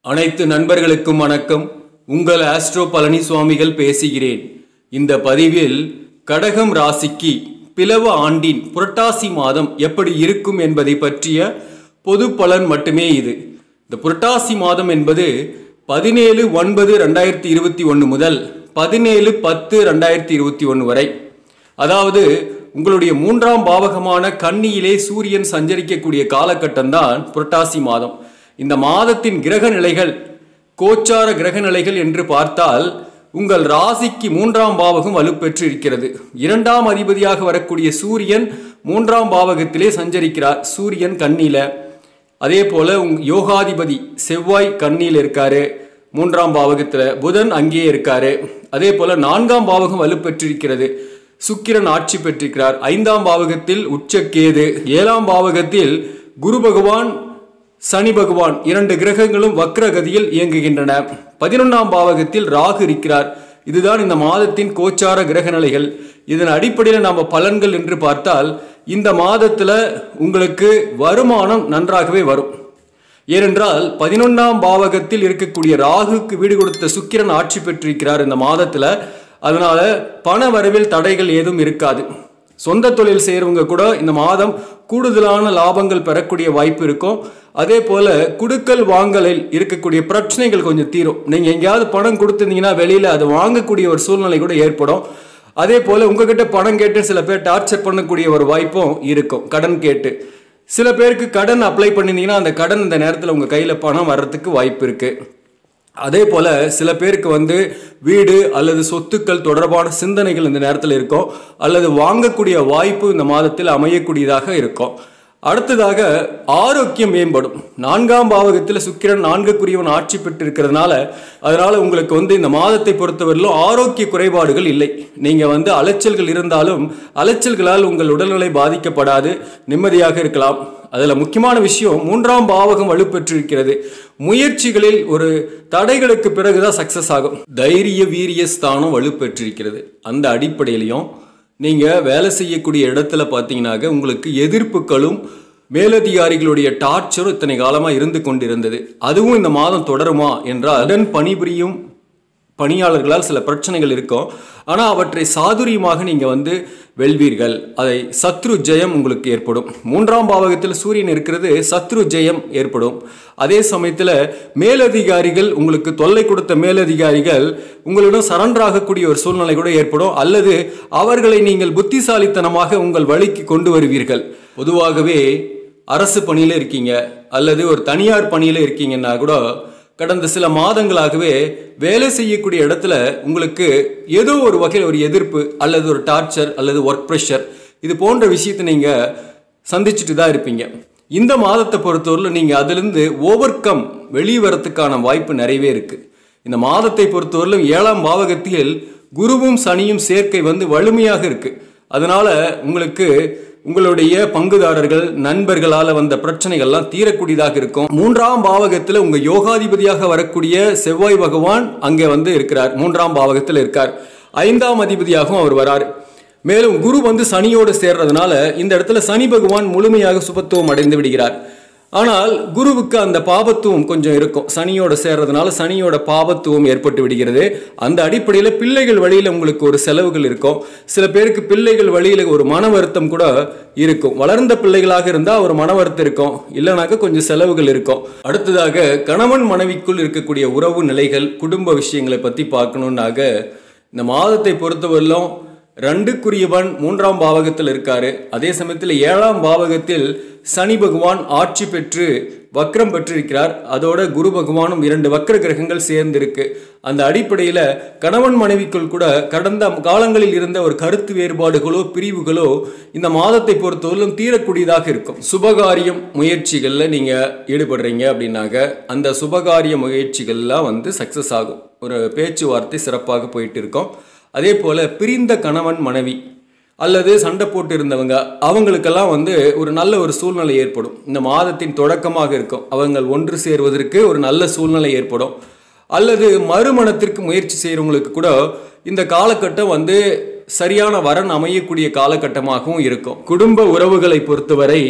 அனைத்து நண்பர்களுக்கும் வணக்கம் உங்கள் ஆஸ்ட்ரோ பழனிசுவாமிகள் பேசுகிறேன் இந்த பதிவில் கடகம் ராசிக்கு பிளவ ஆண்டின் புரட்டாசி மாதம் எப்படி இருக்கும் என்பதை பற்றிய பொது பலன் மட்டுமே இது இந்த புரட்டாசி மாதம் என்பது பதினேழு ஒன்பது ரெண்டாயிரத்தி இருபத்தி ஒன்று முதல் பதினேழு பத்து ரெண்டாயிரத்தி இருபத்தி ஒன்று வரை அதாவது உங்களுடைய மூன்றாம் பாவகமான கன்னியிலே சூரியன் சஞ்சரிக்கக்கூடிய காலகட்டம் தான் புரட்டாசி மாதம் இந்த மாதத்தின் கிரக நிலைகள் கோச்சார கிரக நிலைகள் என்று பார்த்தால் உங்கள் ராசிக்கு மூன்றாம் பாவகம் வலுப்பெற்று இருக்கிறது இரண்டாம் அதிபதியாக வரக்கூடிய சூரியன் மூன்றாம் பாவகத்திலே சஞ்சரிக்கிறார் சூரியன் கண்ணில அதே போல உங் யோகாதிபதி செவ்வாய் கண்ணியில் இருக்காரு மூன்றாம் பாவகத்தில் புதன் அங்கேயே இருக்காரு அதே போல நான்காம் பாவகம் வலுப்பெற்றிருக்கிறது சுக்கிரன் ஆட்சி பெற்றிருக்கிறார் ஐந்தாம் பாவகத்தில் உச்சக்கேது ஏழாம் பாவகத்தில் குரு பகவான் சனி பகவான் இரண்டு கிரகங்களும் வக்ரகதியில் இயங்குகின்றன பதினொன்றாம் பாவகத்தில் ராகு இருக்கிறார் இதுதான் இந்த மாதத்தின் கோச்சார கிரக நிலைகள் இதன் அடிப்படையில் நாம் பலன்கள் என்று பார்த்தால் இந்த மாதத்துல உங்களுக்கு வருமானம் நன்றாகவே வரும் ஏனென்றால் பதினொன்றாம் பாவகத்தில் இருக்கக்கூடிய ராகுக்கு வீடு கொடுத்த சுக்கிரன் ஆட்சி பெற்றிருக்கிறார் இந்த மாதத்துல அதனால பண வரவில் தடைகள் ஏதும் இருக்காது சொந்த தொழில் செய்கிறவங்க கூட இந்த மாதம் கூடுதலான லாபங்கள் பெறக்கூடிய வாய்ப்பு இருக்கும் அதே போல குடுக்கல் வாங்கலில் இருக்கக்கூடிய பிரச்சனைகள் கொஞ்சம் தீரும் நீங்கள் எங்கேயாவது பணம் கொடுத்துருந்தீங்கன்னா வெளியில் அது வாங்கக்கூடிய ஒரு சூழ்நிலை கூட ஏற்படும் அதே போல உங்ககிட்ட பணம் கேட்டு சில பேர் டார்ச்சர் பண்ணக்கூடிய ஒரு வாய்ப்பும் இருக்கும் கடன் கேட்டு சில பேருக்கு கடன் அப்ளை பண்ணியிருந்தீங்கன்னா அந்த கடன் இந்த நேரத்தில் உங்கள் கையில் பணம் வர்றதுக்கு வாய்ப்பு இருக்குது அதே போல் சில பேருக்கு வந்து வீடு அல்லது சொத்துக்கள் தொடர்பான சிந்தனைகள் இந்த நேரத்தில் இருக்கும் அல்லது வாங்கக்கூடிய வாய்ப்பு இந்த மாதத்தில் அமையக்கூடியதாக இருக்கும் அடுத்ததாக ஆரோக்கியம் மேம்படும் நான்காம் பாவகத்தில் சுக்கிரன் நான்குக்குரியவன் ஆட்சி பெற்றிருக்கிறதுனால அதனால உங்களுக்கு வந்து இந்த மாதத்தை பொறுத்தவரையிலும் ஆரோக்கிய குறைபாடுகள் இல்லை நீங்கள் வந்து அலைச்சல்கள் இருந்தாலும் அலைச்சல்களால் உங்கள் உடல்நிலை பாதிக்கப்படாது நிம்மதியாக இருக்கலாம் அதில் முக்கியமான விஷயம் மூன்றாம் பாவகம் வலுப்பெற்றிருக்கிறது முயற்சிகளில் ஒரு தடைகளுக்கு பிறகுதான் சக்சஸ் ஆகும் தைரிய வீரிய ஸ்தானம் வலுப்பெற்றிருக்கிறது அந்த அடிப்படையிலையும் நீங்கள் வேலை செய்யக்கூடிய இடத்துல பார்த்தீங்கன்னாக்க உங்களுக்கு எதிர்ப்புகளும் மேலதிகாரிகளுடைய டார்ச்சரும் இத்தனை காலமாக இருந்து கொண்டிருந்தது அதுவும் இந்த மாதம் தொடருமா என்றால் உடன் பணிபுரியும் பணியாளர்களால் சில பிரச்சனைகள் இருக்கும் ஆனால் அவற்றை சாதுரியமாக நீங்கள் வந்து வெல்வீர்கள் அதை சத்ரு ஜெயம் உங்களுக்கு ஏற்படும் மூன்றாம் பாவகத்தில் சூரியன் இருக்கிறது சத்ரு ஜெயம் ஏற்படும் அதே சமயத்தில் மேலதிகாரிகள் உங்களுக்கு தொல்லை கொடுத்த மேலதிகாரிகள் உங்களிடம் சரண்டர் ஆகக்கூடிய ஒரு சூழ்நிலை கூட ஏற்படும் அல்லது அவர்களை நீங்கள் புத்திசாலித்தனமாக உங்கள் வழிக்கு கொண்டு வருவீர்கள் பொதுவாகவே அரசு பணியில் இருக்கீங்க அல்லது ஒரு தனியார் பணியில் இருக்கீங்கன்னா கூட கடந்த சில மாதங்களாகவே வேலை செய்யக்கூடிய இடத்துல உங்களுக்கு ஏதோ ஒரு வகையில் ஒரு எதிர்ப்பு அல்லது ஒரு டார்ச்சர் அல்லது ஒர்க் ப்ரெஷர் இது போன்ற விஷயத்தை நீங்கள் சந்திச்சுட்டு தான் இருப்பீங்க இந்த மாதத்தை பொறுத்தவரையில் நீங்கள் அதிலிருந்து ஓவர் கம் வெளியே வரத்துக்கான வாய்ப்பு நிறையவே இருக்குது இந்த மாதத்தை பொறுத்தவரையிலும் ஏழாம் பாவகத்தில் குருவும் சனியும் சேர்க்கை வந்து வலிமையாக இருக்குது அதனால உங்களுக்கு உங்களுடைய பங்குதாரர்கள் நண்பர்களால் வந்த பிரச்சனைகள்லாம் தீரக்கூடியதாக இருக்கும் மூன்றாம் பாவகத்தில் உங்க யோகாதிபதியாக வரக்கூடிய செவ்வாய் பகவான் அங்கே வந்து இருக்கிறார் மூன்றாம் பாவகத்தில் இருக்கார் ஐந்தாம் அதிபதியாகவும் அவர் வரார் மேலும் குரு வந்து சனியோடு சேர்றதுனால இந்த இடத்துல சனி பகவான் முழுமையாக சுபத்துவம் அடைந்து விடுகிறார் ஆனால் குருவுக்கு அந்த பாபத்துவம் கொஞ்சம் இருக்கும் சனியோட சேர்றதுனால சனியோட பாபத்துவம் ஏற்பட்டு விடுகிறது அந்த அடிப்படையில் பிள்ளைகள் வழியில் உங்களுக்கு ஒரு செலவுகள் இருக்கும் சில பேருக்கு பிள்ளைகள் வழியில் ஒரு மன வருத்தம் கூட இருக்கும் வளர்ந்த பிள்ளைகளாக இருந்தால் ஒரு மன வருத்தம் இருக்கும் இல்லைனாக்க கொஞ்சம் செலவுகள் இருக்கும் அடுத்ததாக கணவன் மனைவிக்குள் இருக்கக்கூடிய உறவு நிலைகள் குடும்ப விஷயங்களை பற்றி பார்க்கணுன்னாக இந்த மாதத்தை பொறுத்தவரையிலும் ரெண்டுக்குரியவன் மூன்றாம் பாவகத்தில் இருக்காரு அதே சமயத்தில் ஏழாம் பாவகத்தில் சனி பகவான் ஆட்சி பெற்று வக்ரம் பெற்றிருக்கிறார் அதோட குரு பகவானும் இரண்டு வக்ர கிரகங்கள் சேர்ந்திருக்கு அந்த அடிப்படையில் கணவன் மனைவிக்குள் கூட கடந்த காலங்களில் இருந்த ஒரு கருத்து வேறுபாடுகளோ பிரிவுகளோ இந்த மாதத்தை பொறுத்தவரையிலும் தீரக்கூடியதாக இருக்கும் சுபகாரியம் முயற்சிகளில் நீங்கள் ஈடுபடுறீங்க அப்படின்னாக்க அந்த சுபகாரிய முயற்சிகள்லாம் வந்து சக்ஸஸ் ஆகும் ஒரு பேச்சுவார்த்தை சிறப்பாக போயிட்டு இருக்கோம் அதே போல் பிரிந்த கணவன் மனைவி அல்லது சண்டை போட்டு இருந்தவங்க அவங்களுக்கெல்லாம் வந்து ஒரு நல்ல ஒரு சூழ்நிலை ஏற்படும் இந்த மாதத்தின் தொடக்கமாக இருக்கும் அவங்கள் ஒன்று சேருவதற்கு ஒரு நல்ல சூழ்நிலை ஏற்படும் அல்லது மறுமணத்திற்கு முயற்சி செய்கிறவங்களுக்கு கூட இந்த காலகட்டம் வந்து சரியான வரன் அமையக்கூடிய காலகட்டமாகவும் இருக்கும் குடும்ப உறவுகளை பொறுத்தவரை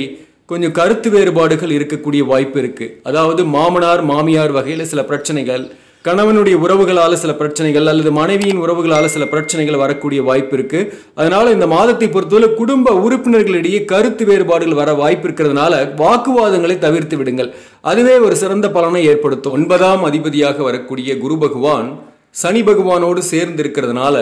கொஞ்சம் கருத்து வேறுபாடுகள் இருக்கக்கூடிய வாய்ப்பு இருக்கு அதாவது மாமனார் மாமியார் வகையில் சில பிரச்சனைகள் கணவனுடைய உறவுகளால சில பிரச்சனைகள் அல்லது மனைவியின் உறவுகளால சில பிரச்சனைகள் வரக்கூடிய வாய்ப்பு இருக்கு அதனால இந்த மாதத்தை பொறுத்தவரை குடும்ப உறுப்பினர்களிடையே கருத்து வேறுபாடுகள் வர வாய்ப்பு இருக்கிறதுனால வாக்குவாதங்களை தவிர்த்து விடுங்கள் அதுவே ஒரு சிறந்த பலனை ஏற்படுத்தும் ஒன்பதாம் அதிபதியாக வரக்கூடிய குரு பகவான் சனி பகவானோடு சேர்ந்து இருக்கிறதுனால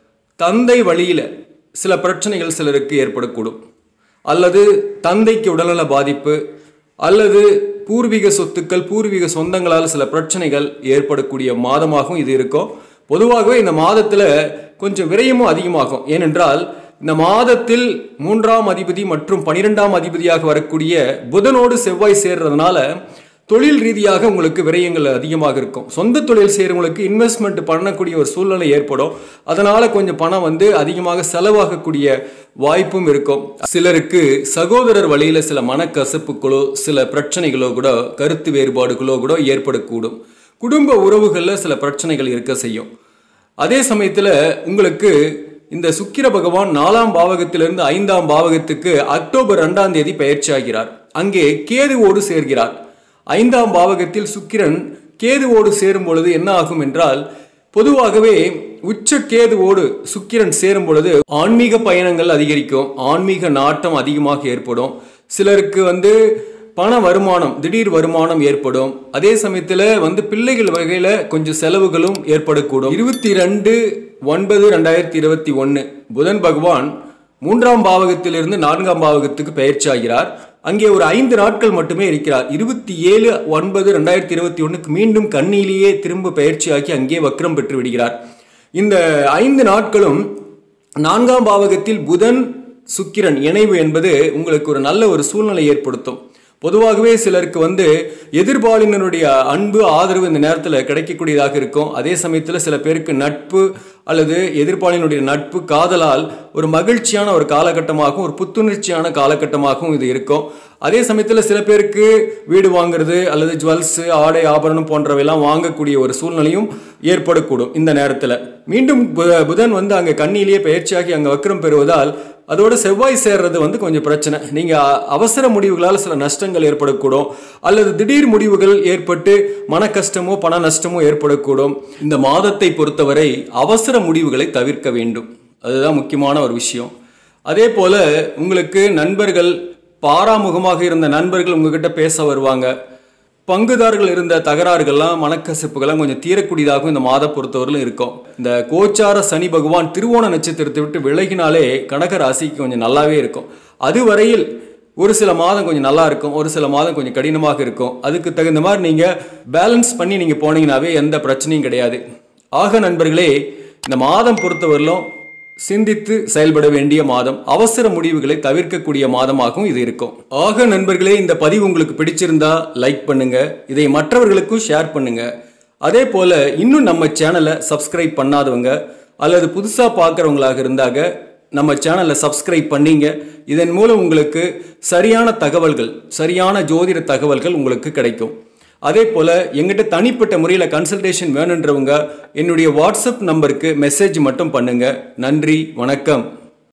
தந்தை வழியில சில பிரச்சனைகள் சிலருக்கு ஏற்படக்கூடும் அல்லது தந்தைக்கு உடல்நல பாதிப்பு அல்லது பூர்வீக சொத்துக்கள் பூர்வீக சொந்தங்களால் சில பிரச்சனைகள் ஏற்படக்கூடிய மாதமாகவும் இது இருக்கும் பொதுவாகவே இந்த மாதத்தில் கொஞ்சம் விரயமும் அதிகமாகும் ஏனென்றால் இந்த மாதத்தில் மூன்றாம் அதிபதி மற்றும் பனிரெண்டாம் அதிபதியாக வரக்கூடிய புதனோடு செவ்வாய் சேர்றதுனால தொழில் ரீதியாக உங்களுக்கு விரயங்கள் அதிகமாக இருக்கும் சொந்த தொழில் செய்கிறவங்களுக்கு இன்வெஸ்ட்மெண்ட் பண்ணக்கூடிய ஒரு சூழ்நிலை ஏற்படும் அதனால கொஞ்சம் பணம் வந்து அதிகமாக செலவாகக்கூடிய வாய்ப்பும் இருக்கும் சிலருக்கு சகோதரர் வழியில் சில மனக்கசப்புகளோ சில பிரச்சனைகளோ கூட கருத்து வேறுபாடுகளோ கூட ஏற்படக்கூடும் குடும்ப உறவுகளில் சில பிரச்சனைகள் இருக்க செய்யும் அதே சமயத்தில் உங்களுக்கு இந்த சுக்கிர பகவான் நாலாம் பாவகத்திலிருந்து ஐந்தாம் பாவகத்துக்கு அக்டோபர் ரெண்டாம் தேதி பயிற்சி ஆகிறார் அங்கே கேதுவோடு சேர்கிறார் ஐந்தாம் பாவகத்தில் சுக்கிரன் கேதுவோடு சேரும் பொழுது என்ன ஆகும் என்றால் பொதுவாகவே உச்ச கேதுவோடு சுக்கிரன் சேரும் பொழுது ஆன்மீக பயணங்கள் அதிகரிக்கும் ஆன்மீக நாட்டம் அதிகமாக ஏற்படும் சிலருக்கு வந்து பண வருமானம் திடீர் வருமானம் ஏற்படும் அதே சமயத்தில் வந்து பிள்ளைகள் வகையில் கொஞ்சம் செலவுகளும் ஏற்படக்கூடும் இருபத்தி ரெண்டு ஒன்பது ரெண்டாயிரத்தி இருபத்தி ஒன்று புதன் பகவான் மூன்றாம் பாவகத்திலிருந்து நான்காம் பாவகத்துக்கு பயிற்சி ஆகிறார் அங்கே ஒரு ஐந்து நாட்கள் மட்டுமே இருக்கிறார் இருபத்தி ஏழு ஒன்பது ரெண்டாயிரத்தி இருபத்தி ஒன்றுக்கு மீண்டும் கண்ணிலேயே திரும்ப பயிற்சியாக்கி அங்கே வக்ரம் பெற்று விடுகிறார் இந்த ஐந்து நாட்களும் நான்காம் பாவகத்தில் புதன் சுக்கிரன் இணைவு என்பது உங்களுக்கு ஒரு நல்ல ஒரு சூழ்நிலை ஏற்படுத்தும் பொதுவாகவே சிலருக்கு வந்து எதிர்பாலினருடைய அன்பு ஆதரவு இந்த நேரத்தில் கிடைக்கக்கூடியதாக இருக்கும் அதே சமயத்தில் சில பேருக்கு நட்பு அல்லது எதிர்பாலினுடைய நட்பு காதலால் ஒரு மகிழ்ச்சியான ஒரு காலகட்டமாகவும் ஒரு புத்துணர்ச்சியான காலகட்டமாகவும் இது இருக்கும் அதே சமயத்தில் சில பேருக்கு வீடு வாங்குறது அல்லது ஜுவல்ஸு ஆடை ஆபரணம் போன்றவையெல்லாம் வாங்கக்கூடிய ஒரு சூழ்நிலையும் ஏற்படக்கூடும் இந்த நேரத்தில் மீண்டும் பு- புதன் வந்து அங்கே கண்ணிலேயே பயிற்சியாகி அங்கே வக்ரம் பெறுவதால் அதோட செவ்வாய் சேர்றது வந்து கொஞ்சம் பிரச்சனை நீங்கள் அவசர முடிவுகளால் சில நஷ்டங்கள் ஏற்படக்கூடும் அல்லது திடீர் முடிவுகள் ஏற்பட்டு மன கஷ்டமோ பண நஷ்டமோ ஏற்படக்கூடும் இந்த மாதத்தை பொறுத்தவரை அவசர முடிவுகளை தவிர்க்க வேண்டும் அதுதான் முக்கியமான ஒரு விஷயம் அதே போல உங்களுக்கு நண்பர்கள் பாராமுகமாக இருந்த நண்பர்கள் உங்ககிட்ட பேச வருவாங்க பங்குதாரர்கள் இருந்த தகராறுகள்லாம் மனக்கசப்புகள்லாம் கொஞ்சம் தீரக்கூடியதாகவும் இந்த மாத பொறுத்தவரையிலும் இருக்கும் இந்த கோச்சார சனி பகவான் திருவோண நட்சத்திரத்தை விட்டு விலகினாலே கடக ராசிக்கு கொஞ்சம் நல்லாவே இருக்கும் அதுவரையில் ஒரு சில மாதம் கொஞ்சம் நல்லா இருக்கும் ஒரு சில மாதம் கொஞ்சம் கடினமாக இருக்கும் அதுக்கு தகுந்த மாதிரி நீங்கள் பேலன்ஸ் பண்ணி நீங்கள் போனீங்கன்னாவே எந்த பிரச்சனையும் கிடையாது ஆக நண்பர்களே இந்த மாதம் பொறுத்தவரையிலும் சிந்தித்து செயல்பட வேண்டிய மாதம் அவசர முடிவுகளை தவிர்க்கக்கூடிய மாதமாகவும் இது இருக்கும் ஆக நண்பர்களே இந்த பதிவு உங்களுக்கு பிடிச்சிருந்தா லைக் பண்ணுங்க இதை மற்றவர்களுக்கும் ஷேர் பண்ணுங்க அதே போல இன்னும் நம்ம சேனலை சப்ஸ்கிரைப் பண்ணாதவங்க அல்லது புதுசாக பார்க்குறவங்களாக இருந்தாங்க நம்ம சேனலை சப்ஸ்கிரைப் பண்ணீங்க இதன் மூலம் உங்களுக்கு சரியான தகவல்கள் சரியான ஜோதிட தகவல்கள் உங்களுக்கு கிடைக்கும் அதே போல் எங்கிட்ட தனிப்பட்ட முறையில் கன்சல்டேஷன் வேணுன்றவங்க என்னுடைய வாட்ஸ்அப் நம்பருக்கு மெசேஜ் மட்டும் பண்ணுங்க நன்றி வணக்கம்